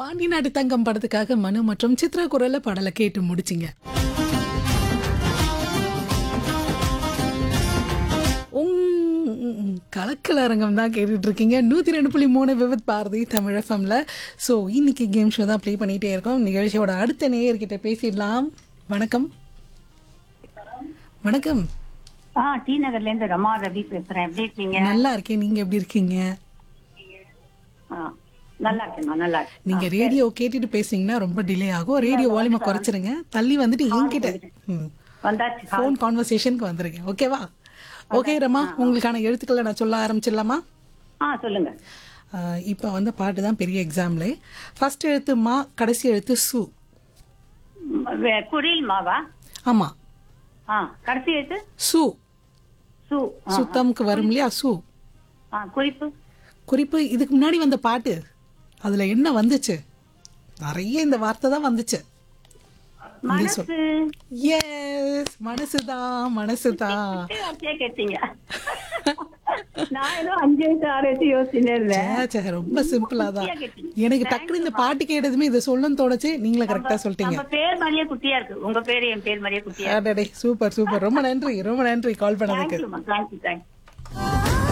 பாண்டி நாடு தங்கம் படத்துக்காக மனு மற்றும் சித்ரா குரல்ல பாடலை கேட்டு முடிச்சிங்க உம், கலக்கல் அரங்கம் தான் கேட்டுட்டு இருக்கீங்க நூற்றி ரெண்டு புள்ளி மூணு விவித் பாரதி தமிழ் எஃப்எம்ல ஸோ இன்னைக்கு கேம் ஷோ தான் ப்ளே பண்ணிகிட்டே இருக்கோம் நிகழ்ச்சியோட அடுத்த நேயர்கிட்ட பேசிடலாம் வணக்கம் வணக்கம் ஆ டி நகர்ல இருந்து ரமா ரவி பேசுறேன் எப்படி இருக்கீங்க நல்லா இருக்கேன் நீங்க எப்படி இருக்கீங்க ஆ, நல்லா இருக்கேன் நல்லா இருக்கேன் நீங்க ரேடியோ கேட்டுட்டு பேசுனீங்கன்னா ரொம்ப டிலே ஆகும் ரேடியோ வால்யூமை குறைச்சிருங்க தள்ளி வந்துட்டு என்கிட்ட வந்தாச்சு ஃபோன் கான்வர்சேஷனுக்கு வந்துருங்க ஓகேவா ஓகே ரமா உங்களுக்கான எழுத்துக்களை நான் சொல்ல ஆரம்பிச்சிடலாமா ஆ சொல்லுங்க இப்போ வந்து பாட்டு தான் பெரிய எக்ஸாம்ல ஃபர்ஸ்ட் எழுத்து மா கடைசி எழுத்து சு ம், வே- குரில் மாவா ஆமா ஆ கடைசி எழுத்து சு சு ஆ, சுத்தம்க்கு வரும் இல்லையா சு ஆ குறிப்பு குறிப்பு இதுக்கு முன்னாடி வந்த பாட்டு அதுல என்ன வந்துச்சு நிறைய இந்த வார்த்தை தான் வந்துச்சு மனசு எஸ் மனசுதான் மனசுதான் குட்டி வார்த்தையா கேட்டீங்க நான் ஏதோ அஞ்சு வயசு ஆறு வயசு யோசிச்சுட்டே இருந்தேன் சே, சே, ரொம்ப சிம்பிளா தான் குட்டியா கேட்டீங்க. எனக்கு டக்குனு இந்த பாட்டு கேட்டதுமே இதை சொல்லணும்னு தோணுச்சு நீங்களும் கரெக்டா சொல்லிட்டீங்க நம்ம பேர் மாதிரியே குட்டியா இருக்கு உங்க பேரு என் பேர் மாதிரியே குட்டியா அடடே சூப்பர் சூப்பர் ரொம்ப நன்றி ரொம்ப நன்றி கால் பண்ணதுக்கு தேங்க்யூ தேங்க்யூ தேங்க்யூ